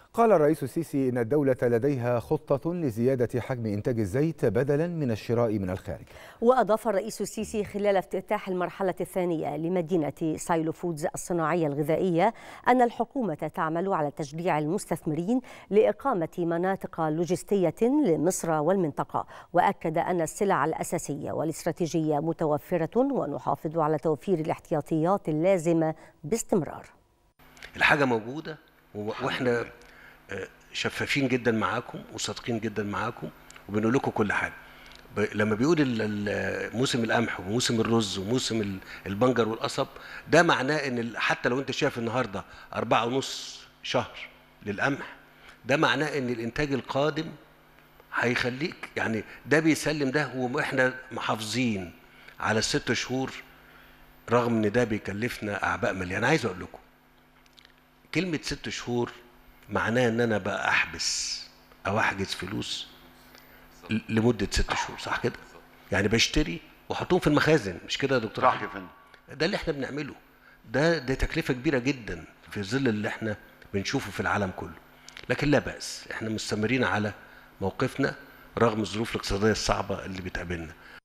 قال الرئيس السيسي إن الدولة لديها خطة لزيادة حجم إنتاج الزيت بدلا من الشراء من الخارج وأضاف الرئيس السيسي خلال افتتاح المرحلة الثانية لمدينة سايلو فودز الصناعية الغذائية أن الحكومة تعمل على تشجيع المستثمرين لإقامة مناطق لوجستية لمصر والمنطقة وأكد أن السلع الأساسية والاستراتيجية متوفرة ونحافظ على توفير الاحتياطيات اللازمة باستمرار الحاجة موجودة واحنا شفافين جدا معاكم وصادقين جدا معاكم وبنقول لكم كل حاجه لما بيقول موسم القمح وموسم الرز وموسم البنجر والقصب ده معناه ان حتى لو انت شايف النهارده أربعة ونص شهر للقمح ده معناه ان الانتاج القادم هيخليك يعني ده بيسلم ده واحنا محافظين على الست شهور رغم ان ده بيكلفنا اعباء ماليه انا عايز اقول لكم كلمه ست شهور معناه ان انا بقى احبس او احجز فلوس لمده ست شهور صح كده؟ يعني بشتري واحطهم في المخازن مش كده يا دكتور صح يا فندم ده اللي احنا بنعمله ده ده تكلفه كبيره جدا في ظل اللي احنا بنشوفه في العالم كله لكن لا باس احنا مستمرين على موقفنا رغم الظروف الاقتصاديه الصعبه اللي بتقابلنا